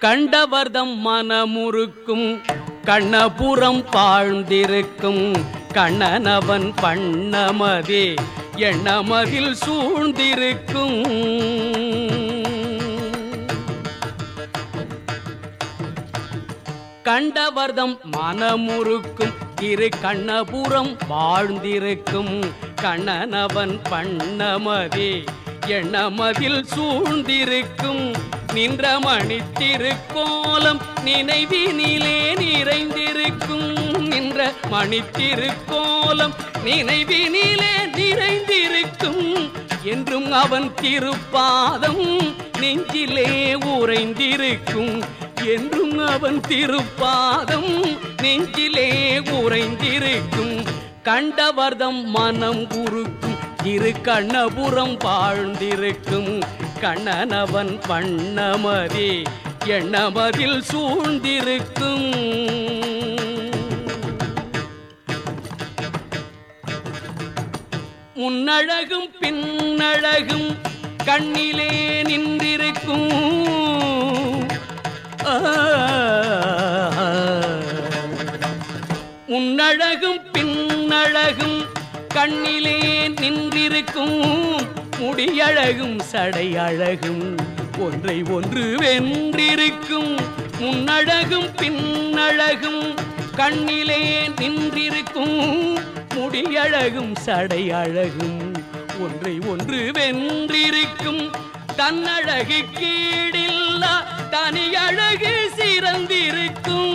கண்டவர்தம் மனமுறுக்கும் கண்ணபுரம் பாழ்ந்திருக்கும் கண்ணனவன் பண்ணமதே எண்ணமதில் சூழ்ந்திருக்கும் கண்டவர்தம் மனமுறுக்கும் திரு கண்ணபுரம் வாழ்ந்திருக்கும் கண்ணனவன் பண்ணமதே எண்ணமதில் சூழ்ந்திருக்கும் நின்ற மணி திருக்கோலம் நினைவினிலே நிறைந்திருக்கும் நின்ற மணி திருக்கோலம் நினைவினிலே நிறைந்திருக்கும் என்றும் அவன் திருப்பாதம் நெஞ்சிலே உறைந்திருக்கும் என்றும் அவன் திருப்பாதம் நெஞ்சிலே உறைந்திருக்கும் கண்டவர்தம் மனம் உருக்கும் இரு கண்ணபுரம் வாழ்ந்திருக்கும் கண்ணனவன் பண்ணமதே எண்ணமதில் சூழ்ந்திருக்கும் முன்னழகும் பின்னழகும் கண்ணிலே நின்றிருக்கும் ஆ. முன்னழகும் பின்னழகும் கண்ணிலே நின்றிருக்கும் முடியழகும் சடை அழகும் ஒன்றை ஒன்று வென்றிருக்கும் முன்னழகும் பின்னழகும் கண்ணிலே நின்றிருக்கும் முடியழகும் சடை அழகும் ஒன்றை ஒன்று வென்றிருக்கும் தன்னழகு கீழில்லா தனி அழகு சிறந்திருக்கும்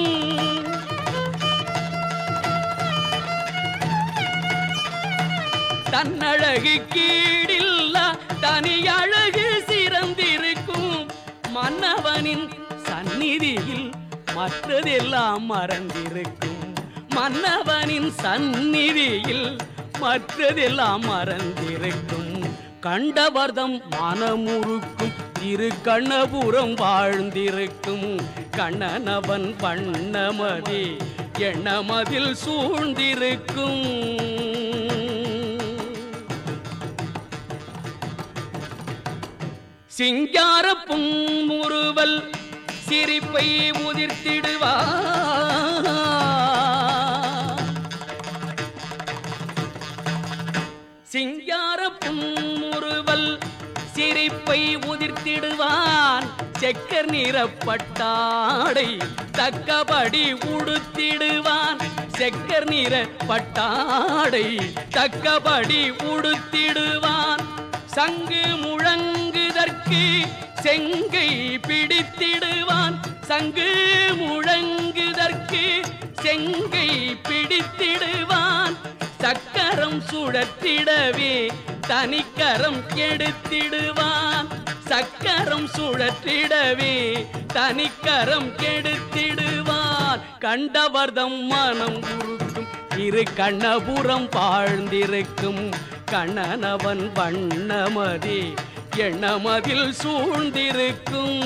தன்னழகு கீழில்லா தனி அழகு சிறந்திருக்கும் மன்னவனின் சந்நிதியில் மற்றதெல்லாம் மறந்திருக்கும் மன்னவனின் சந்நிதியில் மற்றதெல்லாம் மறந்திருக்கும் கண்டவர்தம் மனமுறுக்கும் திரு கண்ணபுரம் வாழ்ந்திருக்கும் கண்ணனவன் பண்ணமதே எண்ணமதில் சூழ்ந்திருக்கும் சிங்கார புன்முறுவல் சிரிப்பை உதிர்த்திடுவா சிங்கார புன்முறுவல் சிரிப்பை உதிர்த்திடுவான் செக்கர் நிறப்பட்டாடை தக்கபடி உடுத்திடுவான் செக்கர் நிற பட்டாடை தக்கபடி உடுத்திடுவான் சங்கு முழங்குதற்கு செங்கை பிடித்திடுவான் சங்கு முழங்குதற்கு செங்கை பிடித்திடுவான் சக்கரம் சுழற்றிடவே தனிக்கரம் கெடுத்திடுவான் சக்கரம் சுழற்றிடவே தனிக்கரம் கெடுத்திடுவான் கண்டவர்தம் மனம் உருக்கும் இரு கண்ணபுரம் பாழ்ந்திருக்கும் கண்ணனவன் வண்ணமதே எண்ணமதில் சூழ்ந்திருக்கும்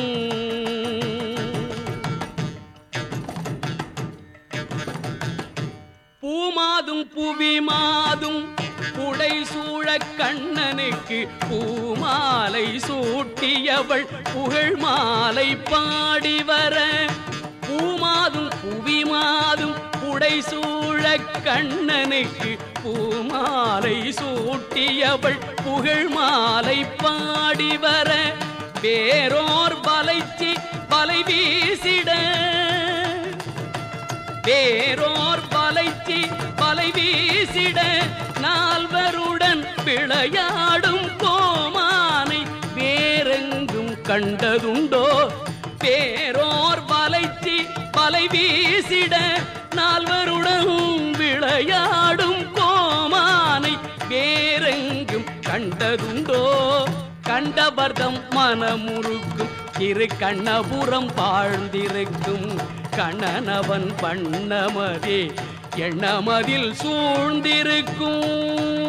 பூமாதும் புவி மாதும் புடை சூழ கண்ணனுக்கு பூமாலை சூட்டியவள் புகழ் மாலை பாடி வர பூமாதும் புவி மாதும் புடை சூழ கண்ணனுக்கு பூமாலை சூட்டியவள் புகழ் மாலை பாடி வர வேறோர் வலைச்சி வலை வீசிட வேறோர் வலைச்சி வலை வீசிட நால்வருடன் விளையாடும் கோமானை வேறெங்கும் கண்டதுண்டோ வேறோர் வலைச்சி வலை வீசிட நால்வருடன் விளையாடும் கோமானை வேறெங்கும் கண்டதுண்டோ கண்டவர்தம் மனமுறுக்கும் திரு கண்ணபுரம் பாழ்ந்திருக்கும் கண்ணனவன் பண்ணமதே எண்ணமதில் சூழ்ந்திருக்கும்